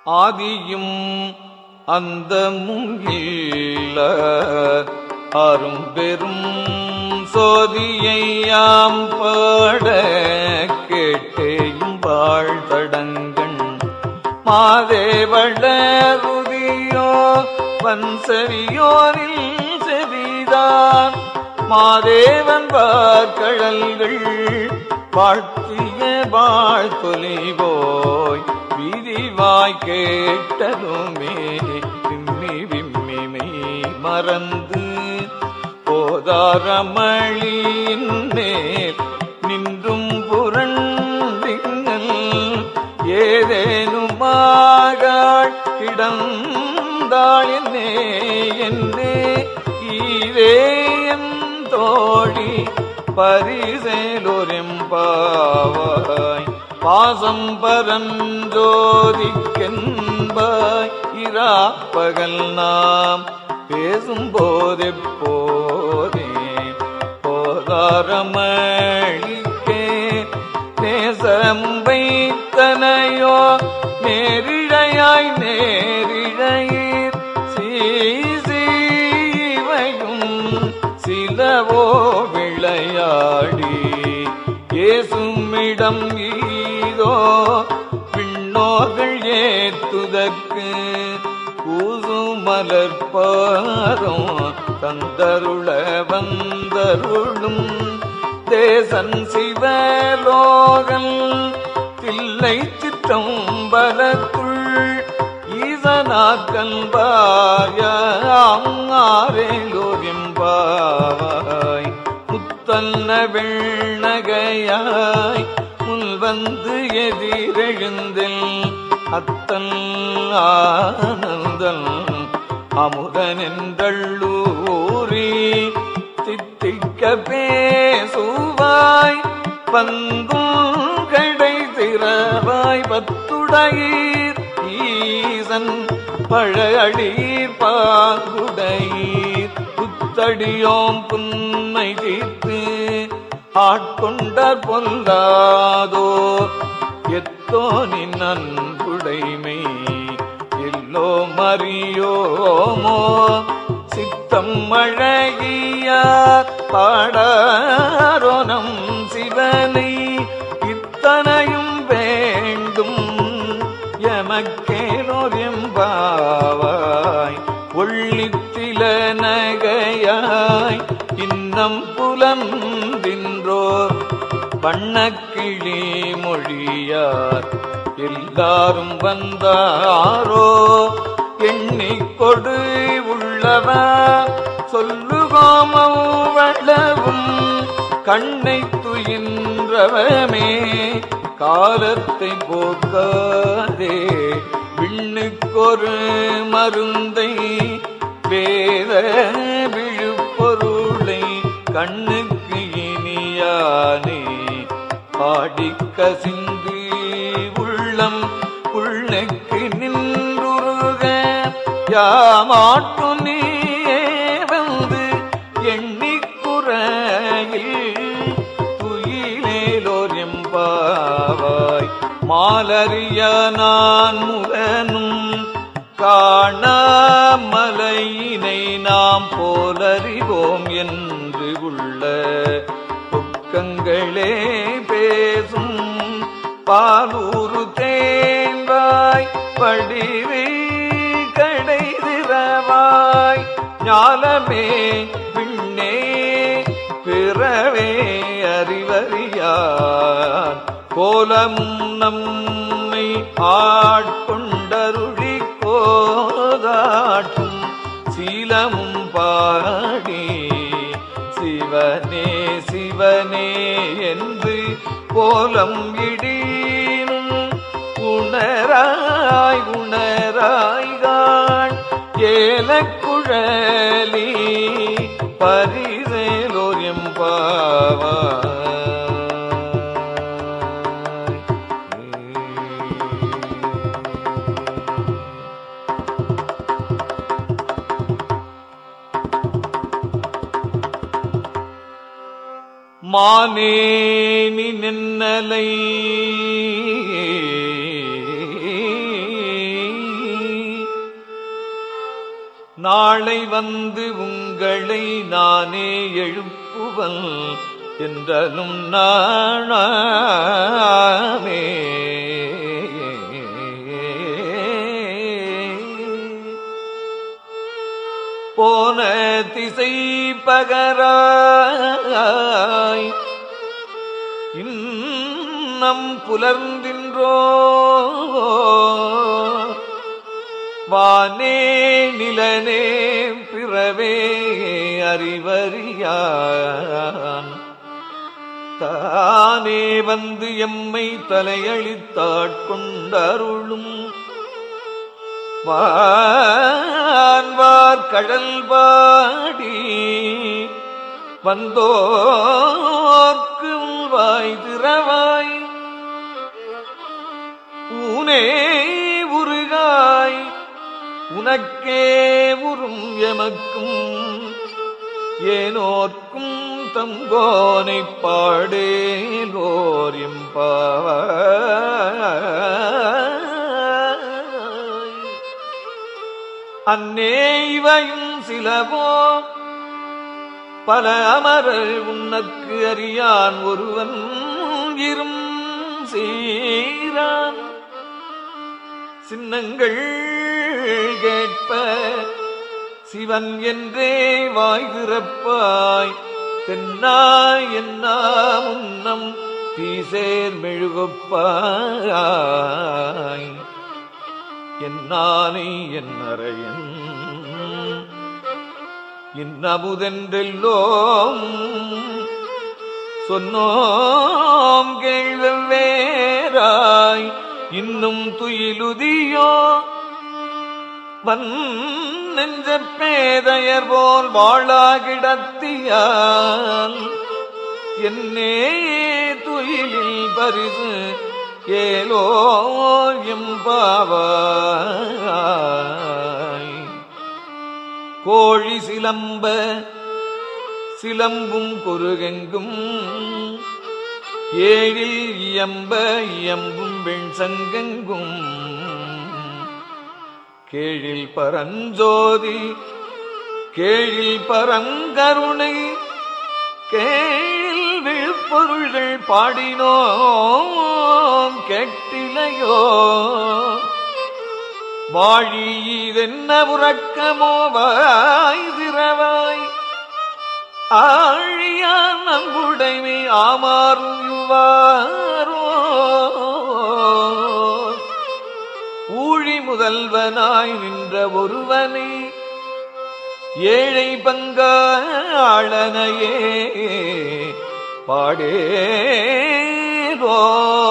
ஆதியும் அந்தமும் இல்ல அரும் பெரும் சோதியையாம் பாட கேட்டேயும் வாழ்தடங்கண் மாதேவளருதியோ வன்சரியோரில் செவிதான் மாதேவன் பார்க்கழல்கள் வாழ்த்திய வாழ்த்தொலிவோய் விரிவாய் கேட்டதுமே விம்மி விம்மிமை மறந்து போதாரமளியின் மேல் நின்றும் புரண்டிங்கள் ஏதேனுமாகாள் கிடந்தாள் என்னே என்னே ஈரேயன் தோழி பரிசேலொரெம்பாவாய் பாசம் பரஞ்சோதிக்கென்பாய் இராப்பகல் நாம் பேசும் போதெப்போதே போதாரமளிக்கே நேசம் வைத்தனையோ நேரிழையாய் நேரிழையீர் சீசீவையும் சிலவோ விளையாடி ஏசுமிடம் ஈதோ பின்னோர்கள் ஏத்துதற்கு கூசுமலர்பாதம் தந்தருள வந்தருளும் தேசன் சிவலோகல் தில்லை சிற்றம்பலத்துள் ஈசனாக்கல் பாயாரேலோரிம்பாவாய் முத்தன்ன வெண்ணகையாய் முன் வந்து எதிரெழுந்தில் அத்தன் ஆனந்தன் அமுதனென்றள்ளூரி தித்திக்க பேசுவாய் பந்தும் கடை திறவாய் பத்துடையீர் ஈசன் பழஅடீர் பாங்குடையீர் புத்தடியோம் புன்மை தீர்த்து ஆட்கொண்ட பொல்லாதோ எத்தோ நின் அன்புடைமை எல்லோ மறியோமோ சித்தம் அழகியார் பாடாரோனம் சிவனை இத்தனையும் வேண்டும் எமக்கேலோர் எம்பாவாய் ஒள்ளித்தில நகையாய் இன்னம் புலந்தின்றோ வண்ணக்கிளி மொழியார் எல்லாரும் வந்தாரோ எண்ணிக்கொடு உள்ளவ சொல்லுகோமம் வளவும் கண்ணை துயின்றவமே காலத்தை போக்காதே விண்ணுக்கொரு மருந்தை வேத விழுப்பொருளை கண்ணுக்கு இனியானே பாடிக்க சிந்தி உள்ளம் உள்ளக்கு நின்றுருக யாமாட்டு நீயே வந்து எண்ணிக்குறையில் துயிலேலோர் எம்பாவாய் மாலறிய நான் முகனும் காணாமலையினை நாம் போலறிவோம் என்று உள்ள புக்கங்களே பேசும் பாலூரு தேன்வாய் படிவி கடை திறவாய் ஞாலமே பின்னே பிறவே அறிவறியார் கோலமும் நம்மை ஆட்கொண்டருளி கோதாட்டும் சீலமும் பாடி சிவனே சிவனே என்று கோலம் இடீனும் உணராய் உணராய்கான் ஏலக்குழலி பரிசேலோர் எம்பாவாய் மானேனி நின்னலை நாளை வந்து உங்களை நானே எழுப்புவன் என்றலும் நாணாமே போன திசை பகராய் இன்னம் புலர்ந்தின்றோ வானே நிலனே பிறவே அறிவறியான் தானே வந்து எம்மை தலையளித்தாட்கொண்டருளும் வான்வார் கடல் பாடி வந்தோர்க்கு வாய் திறவாய் ஊனே உருகாய் உனக்கே உறும் எமக்கும் ஏனோர்க்கும் தங்கோனை பாடேலோர் எம்பாவாய் அன்னே இவையும் சிலவோ பல அமரர் உன்னக்கு அறியான் ஒருவன் இரும் சீரான் சின்னங்கள் கேட்ப சிவன் என்றே வாய் திறப்பாய் தென்னாய் என்னா முன்னம் தீசேர் மெழுகொப்பாய் என்னானை என்னறையன் இன்னமுதென்றெல்லோம் சொன்னோம் கேள்வேராய் இன்னும் துயிலுதியோ வன் நெஞ்ச பேதையர் போல் வாழாகிடத்தியால் என்னே துயிலில் பரிசு ஏலோ எம்பாவாய் கோழி சிலம்ப சிலம்பும் குருகெங்கும் ஏழில் இயம்ப இயம்பும் வெண் சங்கெங்கும் கேழில் பரஞ்சோதி கேழில் பரங்கருணை கேழில் விழுப்பொருள்கள் பாடினோம் கேட்டிலையோ வாழி இதென்ன உறக்கமோ வாய் திறவாய் ஆழியான் நம்புடைமை ஆமாறுவாரோ ஊழி முதல்வனாய் நின்ற ஒருவனை ஏழை பங்காளனையே பாடேரோ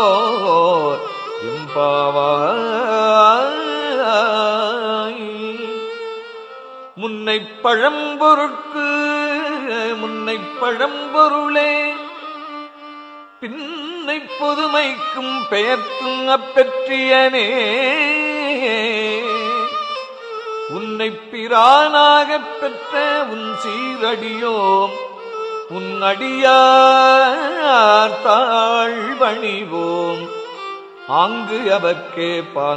எம்பாவாய் முன்னை பழம்பொருட்கு முன்னை பழம்பொருளே பின்னை பொதுமைக்கும் பெயர்த்தும் அப்பெற்றியனே உன்னை பிரானாகப் பெற்ற உன் சீரடியோம் உன் அடியார் தாழ்வணிவோம் ஆங்கு அவர்க்கே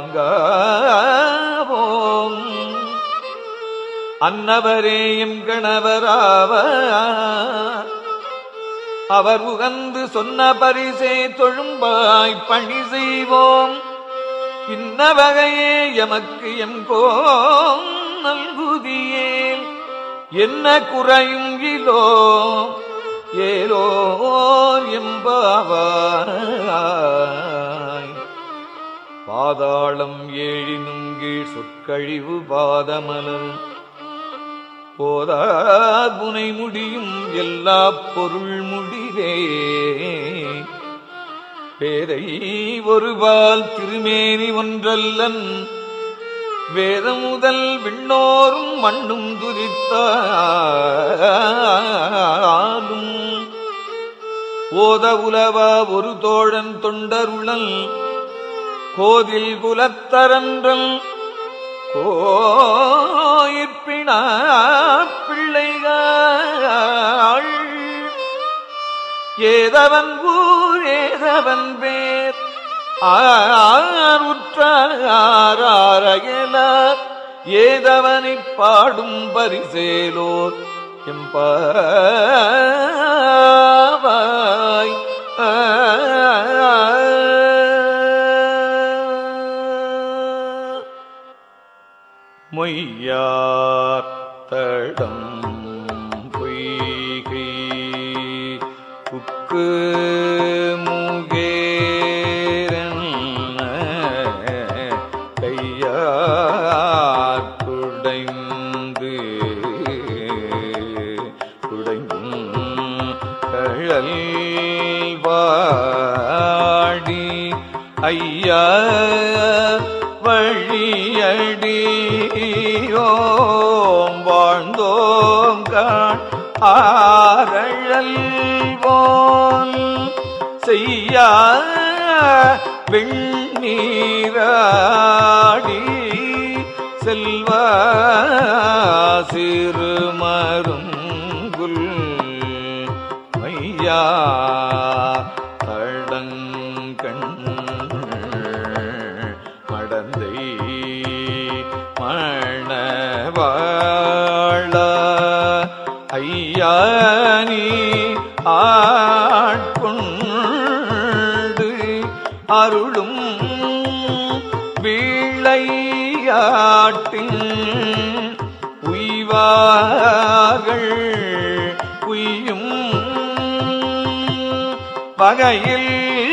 பாங்காவோம் அன்னவரே எம் கணவராவார் அவர் உகந்து சொன்ன பரிசே தொழும்பாய் பணி செய்வோம் இன்ன வகையே எமக்கு எங்கோம் நல்குதியேல் என்ன குறையும் இலோ ஏலோர் எம்பாவாய் பாதாளம் ஏழினும் கீழ் சொற்கழிவு பாதமலர் போதார் முனை முடியும் எல்லா பொருள் முடிவே பேரை ஒருபால் திருமேனி ஒன்றல்லன் வேதம் முதல் விண்ணோரும் மண்ணும் துரித்தாலும் ஓத உலவா ஒரு தோழன் தொண்டருளல் கோதில் குலத்தரன்றல் கோயிற்பினா பிள்ளைகள் ஏதவன் ஊர் ஏதவன் பேர் ஆருற்றாரையலார் ஏதவனைப் பாடும் பரிசேலோர் எம்பாவாய் மொய்யார் தடம் பொய்கை உக்கு முகேரன் கையார் குடைந்து குடைந்தும் கழல் வாடி ஐயா வழியடியோம் வாழ்ந்தோம் காண் ஆரழல் போல் செய்யா வெண்ணீராடி செல்வா சிறுமருங்குல் மையா தடங்கண் மடந்தை மணவாழ ஐயா நீ ஆட்கொண்டு அருளும் வீழையாட்டின் உய்வார்கள் உய்யும் வகையில்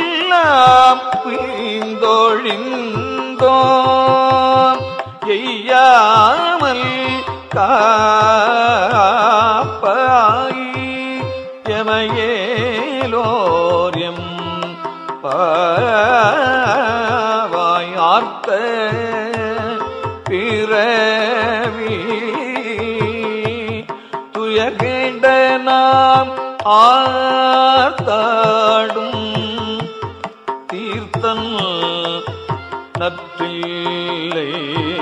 புரிந்தொழிந்தோம் எய்யாமல் காப்பாய் எமையேலோர் எம் பாவாய் ஆர்த்த பிறவி துயர்கேண்ட நாம் ஆர்த்தாடும் தீர்த்தன் நற்றில்லை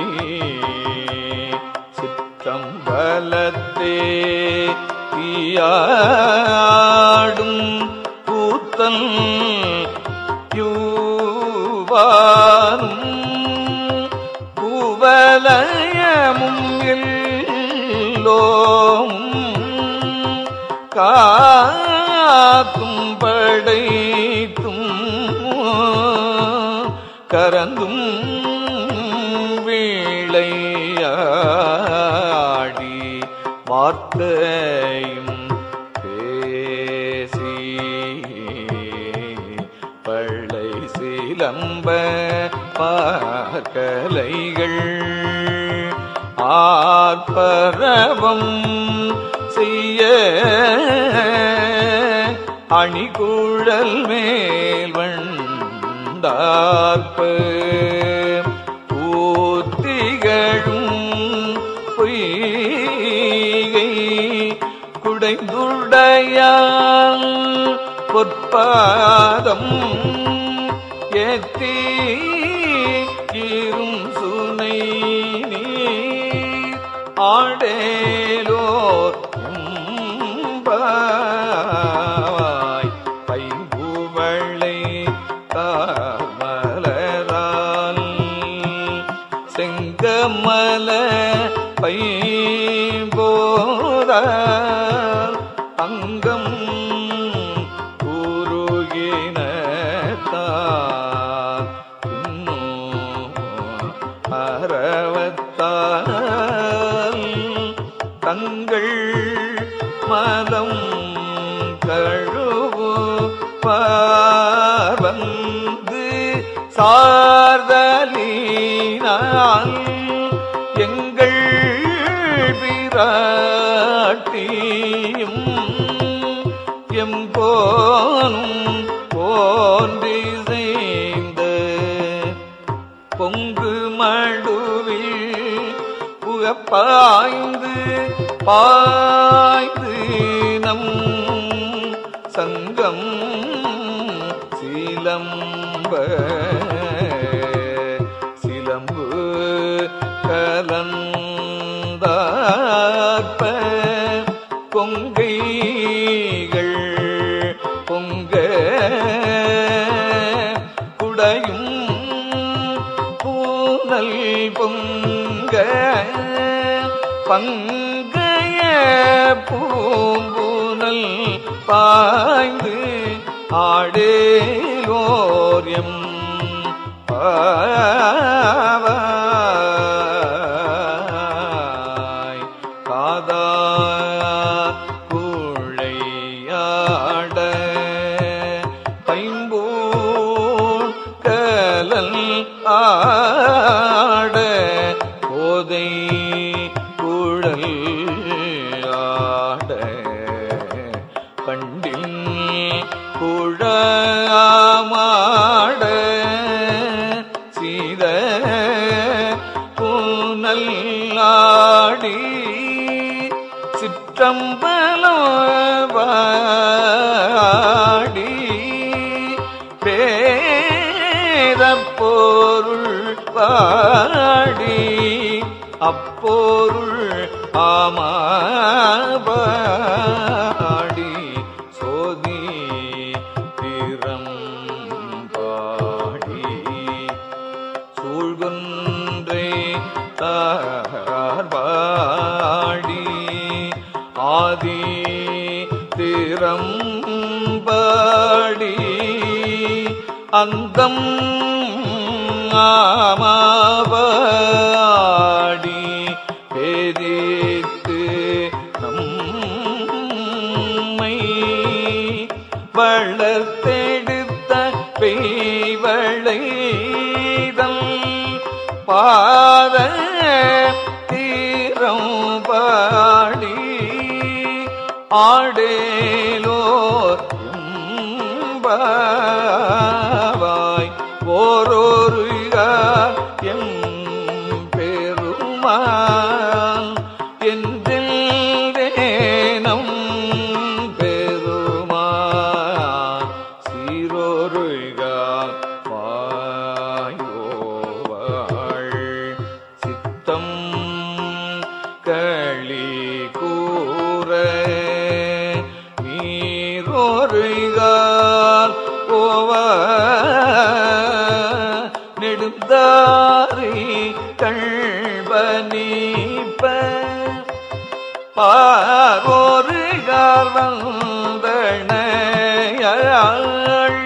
சிற்றம்பலத்தே தீயாடும் கூத்தன் யூவானும் குவலயமும் எல்லோமும் காக்கும் படைத்தும் கரந்தும் வீழையாடி வார்த்தையும் பேசி பள்ளை சிலம்ப பார்க்கலைகள் ஆர்ப்பரவம் செய்ய அணிகுழல் மேல் வண்டார்ப்ப ஊத்திகழும் பொய்கை குடைந்துடையால் பொற்பாதம் ஏத்தி இரும் சுனை நீர் ஆடேலோர் எம்பாவாய் பைங்குவளை காமலரால் செங்கமல பைம்போதால் அங்கம் உருகினத்தால் இன்னும் அறவத்தால் தங்கள் மதம் கழுவு பார்வந்து சார்தலினால் எங்கள் பிராட்டியும் எம்போனும் போன்றி செய்த பொங்கு மடுவில் புகப்பாய்ந்து பாய்ந்து நம் சங்கம் சிலம்ப சிலம்பு கலந்தாற்ப கொங்கைகள் பொங்க குடையும் பூந்தோளும் பூனல் பொங்க பங்கைய பூம்புனல் பாய்ந்து ஆடேலோரியம் பாவாய் காதா குழையாட பைம்பூன் கலல் ஆட கோதை குழல் ஆட பண்டில் குழமாட சீத புனல்லாடி சிற்றம்பலவாடி பேத பொருள் பாடி அப்பொருள் ஆமாபாடி சோதி திறம் பாடி சூழ்கொன்றை தார்பாடி ஆதி திறம்பாடி அந்தம் ஆமாவாடி பேதித்து நம்மை வளர்த்தெடுத்த பெய்வளைதல் பாத தீரம் பாடி ஆடேலோ எம்பாவாய் ஓரொரு எம் பெருமாள் என்றேனம் பெருமாள் சீரொருக வாயோவாள் சித்தம் களி கூற நீரொருகால் ஓவ நெடுந்தாரி கண்பனீப்ப பாரோருகால் வந்தனையாள்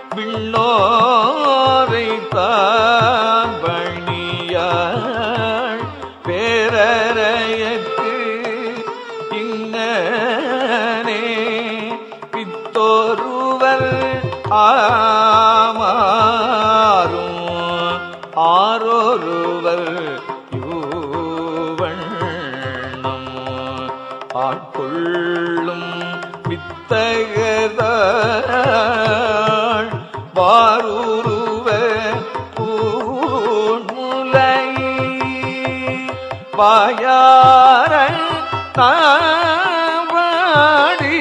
விண்ணோரை தான் பணியாள் பேரறையற்கு இங்கனே பித்தோருவர் ஆமாறும் ஆரொருவர் யூவண்ணம் ஆட்கொள்ளும் வித்தகதாள் வாரூருவ பூமுலை வாயார தாவாடி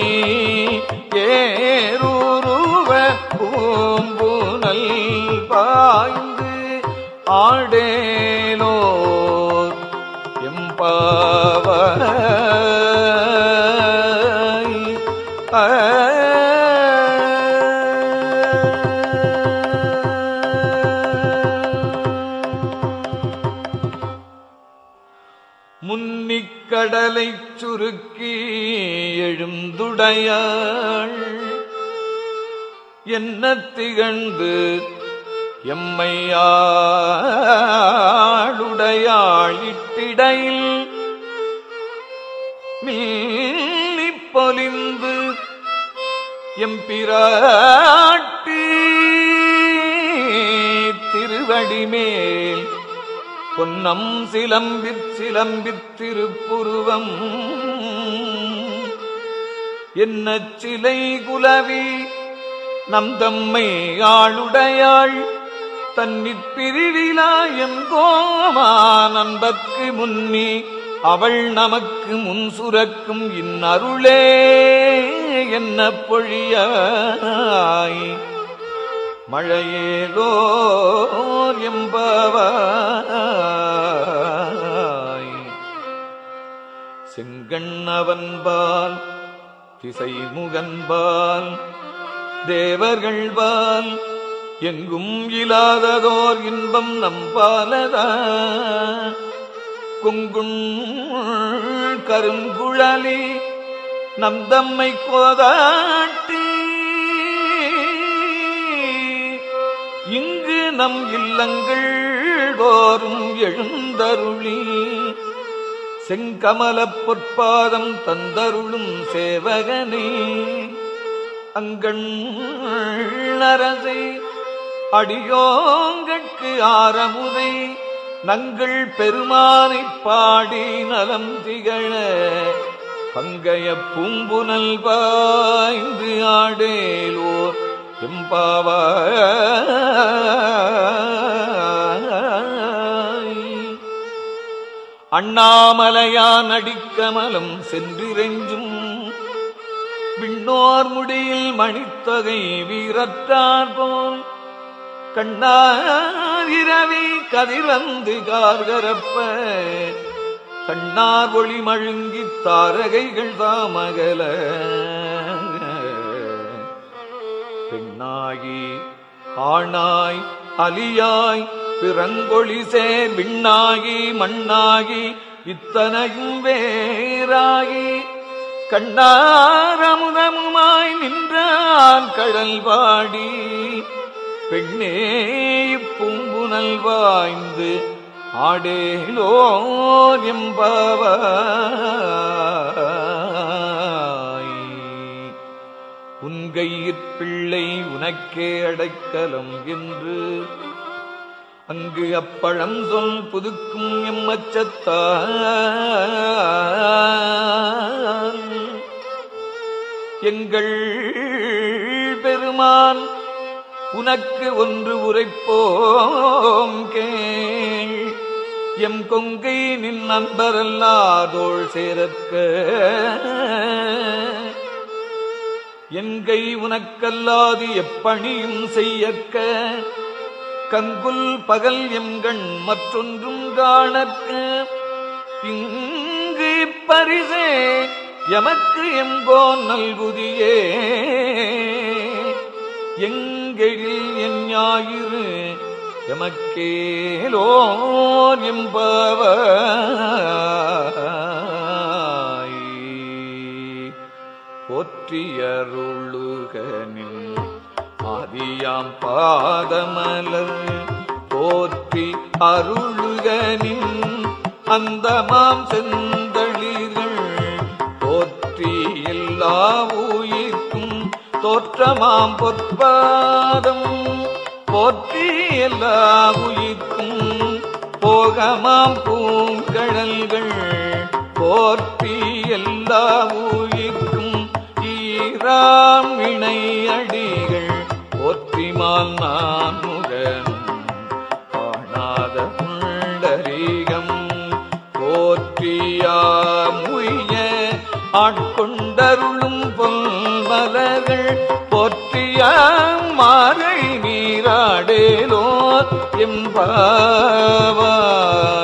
ஏரூருவ பூம்புனல் பாய்ந்து ஆடேலோர் எம்பாவாய் முன்னிக்கடலைச் சுருக்கி எழுந்துடையாள் என்ன திகழ்ந்து எம்மையாளுடையாள் இட்டிடையில் மீளிப் பொலிந்து எம்பிராட்டி திருவடிமேல் பொன்னம் சிலம்பிற் சிலம்பித் திருப்புருவம் என்ன சிலை குலவி நம் தம்மை ஆளுடையாள் தன்னிற் பிரிவிலாயம் கோமா நண்பர்க்கு முன்னி அவள் நமக்கு முன் சுரக்கும் இன்னருளே என்ன பொழியாய் மழையேலோர் எம்பவாய் செங்கண்ணவன்பால் திசைமுகன்பால் தேவர்கள்பால் எங்கும் இல்லாததோர் இன்பம் நம்பாலதா குங்குண் கருங்குழலி நம் தம்மை கோதாட்டி இங்கு நம் இல்லங்கள் தோறும் எழுந்தருளி செங்கமலப் பொற்பாதம் தந்தருளும் சேவகனே அங்கண் அரசை அடியோங்கட்கு ஆரமுதை நங்கள் பெருமானைப் பாடி நலம் திகழ பங்கைய பூம்புனல் பாய்ந்து ஆடேலோர் எம்பாவாய் அண்ணாமலையான் அடிக்கமலம் சென்றிரெஞ்சும் விண்ணோர் முடியில் மணித்தொகை வீரற்றார் போல் கண்ணார் இரவி கதிரந்து கார்கரப்ப கண்ணார் ஒளி மழுங்கித் தாரகைகள் தாமகல பெண்ணாகி ஆணாய் அலியாய் பிறங்கொழி சேர் விண்ணாகி மண்ணாகி இத்தனையும் வேறாகி கண்ணாரமுதமுமாய் நின்றான் கடல் வாடி பெண்ணே பூம்புனல் வாய்ந்து ஆடேலோ எம்பவாய் உன்கையிற் பிள்ளை உனக்கே அடைக்கலம் என்று அங்கு அப்பழம் சொல் புதுக்கும் எம்மச்சத்தால் எங்கள் பெருமான் உனக்கு ஒன்று உரைப்போம் கேள் எம் கொங்கை நின் நண்பரல்லாதோள் சேரற்க என்கை உனக்கல்லாது எப்பணியும் செய்யற்க கங்குல் பகல் எம்கண் மற்றொன்றும் காணற்க இங்கு பரிசே எமக்கு எங்கோன் நல்குதியே எங்கெழில் என் ஞாயிறு எமக்கேலோர் எம்பவாய் போற்றியருளுகனின் ஆதியாம் பாதமலர் போற்றி அருளுகனின் அந்தமாம் செந்தளிர்கள் போற்றி எல்லா உயிர்க்கும் தோற்றமாம் பொற்பாதம் போற்றி எல்லா உயிர்க்கும் போகமாம் பூங்கழல்கள் போற்றி எல்லா உயிர்க்கும் ஈராம் இணை அடிகள் போற்றிமால் நான் முகன் காணாத புண்டரீகம் போற்றியாமுய ஆட்கொண்டருளும் பொன்மலர்கள் போற்றியாம் மாறை நீராடேலோ எம்பாவாய்